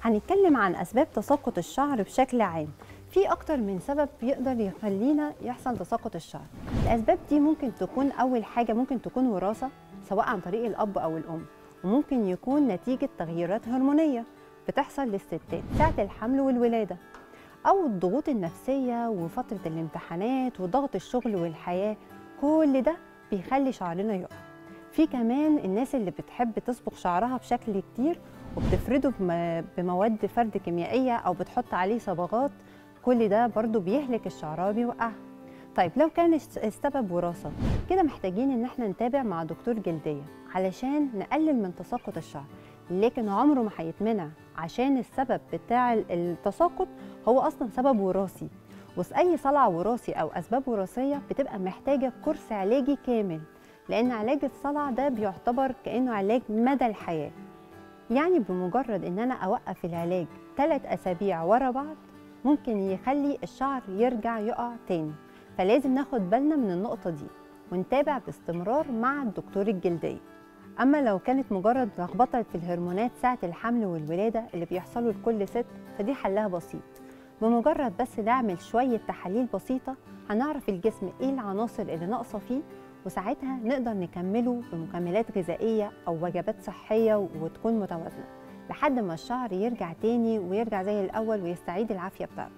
هنتكلم عن أسباب تساقط الشعر بشكل عام في أكتر من سبب يقدر يخلينا يحصل تساقط الشعر الأسباب دي ممكن تكون أول حاجة ممكن تكون وراثة سواء عن طريق الأب أو الأم وممكن يكون نتيجة تغييرات هرمونية بتحصل للستات ساعة الحمل والولادة أو الضغوط النفسية وفترة الامتحانات وضغط الشغل والحياة كل ده بيخلي شعرنا يقع في كمان الناس اللي بتحب تصبغ شعرها بشكل كتير وبتفرده بم- بمواد فرد كيميائية أو بتحط عليه صبغات كل ده برضو بيهلك الشعراء وبيوقعها طيب لو كان الس- السبب وراثة كده محتاجين ان احنا نتابع مع دكتور جلدية علشان نقلل من تساقط الشعر لكن عمره ما هيتمنع عشان السبب بتاع ال- التساقط هو اصلا سبب وراثي واي صلع وراثي او اسباب وراثيه بتبقى محتاجه كورس علاجي كامل لان علاج الصلع ده بيعتبر كانه علاج مدى الحياه يعني بمجرد ان انا اوقف العلاج ثلاث اسابيع ورا بعض ممكن يخلي الشعر يرجع يقع تاني فلازم ناخد بالنا من النقطه دي ونتابع باستمرار مع الدكتور الجلديه اما لو كانت مجرد لخبطه في الهرمونات ساعه الحمل والولاده اللي بيحصلوا لكل ست فدي حلها بسيط بمجرد بس نعمل شويه تحاليل بسيطه هنعرف الجسم ايه العناصر اللي ناقصه فيه وساعتها نقدر نكمله بمكملات غذائيه او وجبات صحيه وتكون متوازنه لحد ما الشعر يرجع تاني ويرجع زي الاول ويستعيد العافيه بتاعته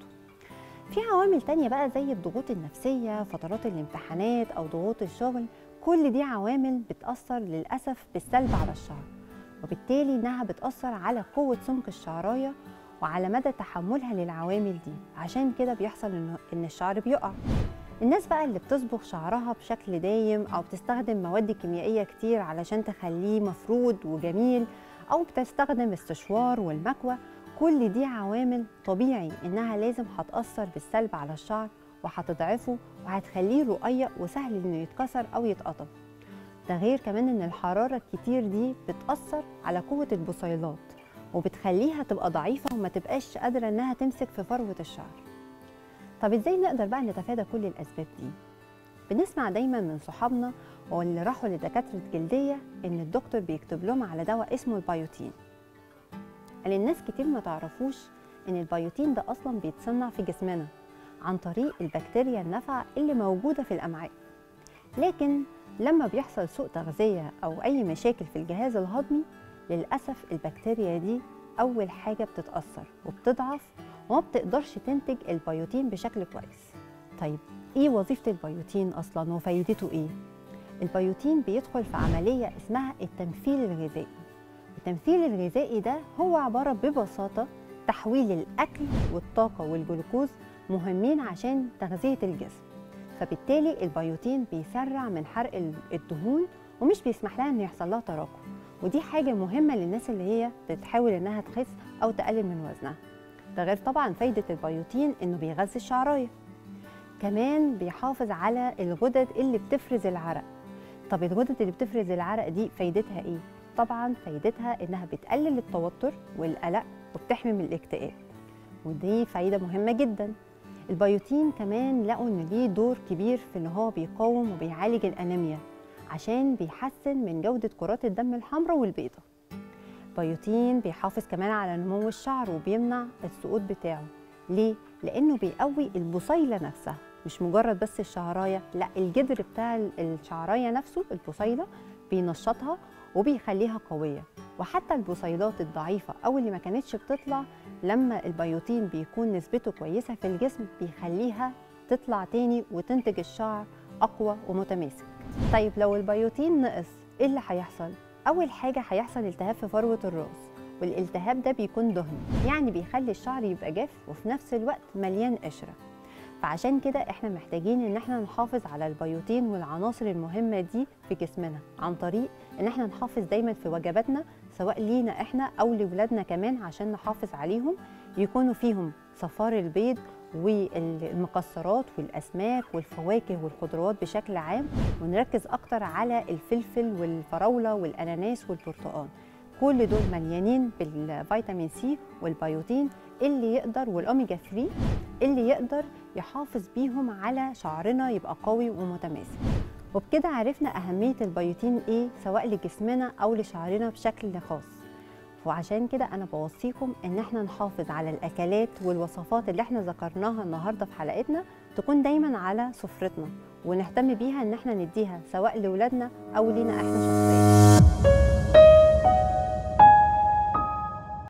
في عوامل تانية بقى زي الضغوط النفسية فترات الامتحانات أو ضغوط الشغل كل دي عوامل بتأثر للأسف بالسلب على الشعر وبالتالي إنها بتأثر على قوة سمك الشعراية وعلى مدى تحملها للعوامل دي عشان كده بيحصل إن- إن الشعر بيقع الناس بقى اللي بتصبغ شعرها بشكل دايم أو بتستخدم مواد كيميائية كتير علشان تخليه مفرود وجميل أو بتستخدم السشوار والمكوى كل دي عوامل طبيعي إنها لازم هتأثر بالسلب على الشعر وهتضعفه وهتخليه رقيق وسهل إنه يتكسر أو يتقطع ده غير كمان إن الحرارة الكتير دي بتأثر على قوة البصيلات وبتخليها تبقى ضعيفة وما تبقاش قادرة إنها تمسك في فروة الشعر طب إزاي نقدر بقى نتفادى كل الأسباب دي؟ بنسمع دايما من صحابنا واللي راحوا لدكاترة جلدية إن الدكتور بيكتب لهم على دواء اسمه البيوتين اللي الناس كتير ما تعرفوش إن البيوتين ده أصلا بيتصنع في جسمنا عن طريق البكتيريا النافعة اللي موجودة في الأمعاء لكن لما بيحصل سوء تغذية أو أي مشاكل في الجهاز الهضمي للأسف البكتيريا دي أول حاجة بتتأثر وبتضعف وما بتقدرش تنتج البيوتين بشكل كويس طيب إيه وظيفة البيوتين أصلا وفايدته إيه؟ البيوتين بيدخل في عملية اسمها التمثيل الغذائي التمثيل الغذائي ده هو عبارة ببساطة تحويل الأكل والطاقة والجلوكوز مهمين عشان تغذية الجسم فبالتالي البيوتين بيسرع من حرق ال- الدهون ومش بيسمح لها ان يحصل لها تراكم ودي حاجة مهمة للناس اللي هي بتحاول انها تخس او تقلل من وزنها ده غير طبعا فايدة البيوتين انه بيغذي الشعراية كمان بيحافظ على الغدد اللي بتفرز العرق طب الغدد اللي بتفرز العرق دي فايدتها ايه طبعا فايدتها انها بتقلل التوتر والقلق وبتحمي من الاكتئاب ودي فايدة مهمة جدا البيوتين كمان لقوا ان ليه دور كبير في ان هو بيقاوم وبيعالج الانيميا عشان بيحسن من جودة كرات الدم الحمراء والبيضاء بيوتين بيحافظ كمان على نمو الشعر وبيمنع السقوط بتاعه ليه؟ لأنه بيقوي البصيلة نفسها مش مجرد بس الشعراية لا الجدر بتاع الشعراية نفسه البصيلة بينشطها وبيخليها قوية وحتى البصيلات الضعيفة أو اللي ما كانتش بتطلع لما البيوتين بيكون نسبته كويسة في الجسم بيخليها تطلع تاني وتنتج الشعر أقوى ومتماسك طيب لو البيوتين نقص إيه اللي هيحصل؟ أول حاجة هيحصل التهاب في فروة الراس والالتهاب ده بيكون دهني يعني بيخلي الشعر يبقى جاف وفي نفس الوقت مليان قشرة فعشان كده احنا محتاجين ان احنا نحافظ على البيوتين والعناصر المهمة دي في جسمنا عن طريق ان احنا نحافظ دايما في وجباتنا سواء لينا احنا او لولادنا كمان عشان نحافظ عليهم يكونوا فيهم صفار البيض والمكسرات والاسماك والفواكه والخضروات بشكل عام ونركز اكتر على الفلفل والفراوله والاناناس والبرتقال كل دول مليانين بالفيتامين سي والبيوتين اللي يقدر والاوميجا 3 اللي يقدر يحافظ بيهم على شعرنا يبقى قوي ومتماسك وبكده عرفنا أهمية البيوتين إيه سواء لجسمنا أو لشعرنا بشكل خاص وعشان كده انا بوصيكم ان احنا نحافظ على الاكلات والوصفات اللي احنا ذكرناها النهارده في حلقتنا تكون دايما على سفرتنا ونهتم بيها ان احنا نديها سواء لاولادنا او لينا احنا شخصيا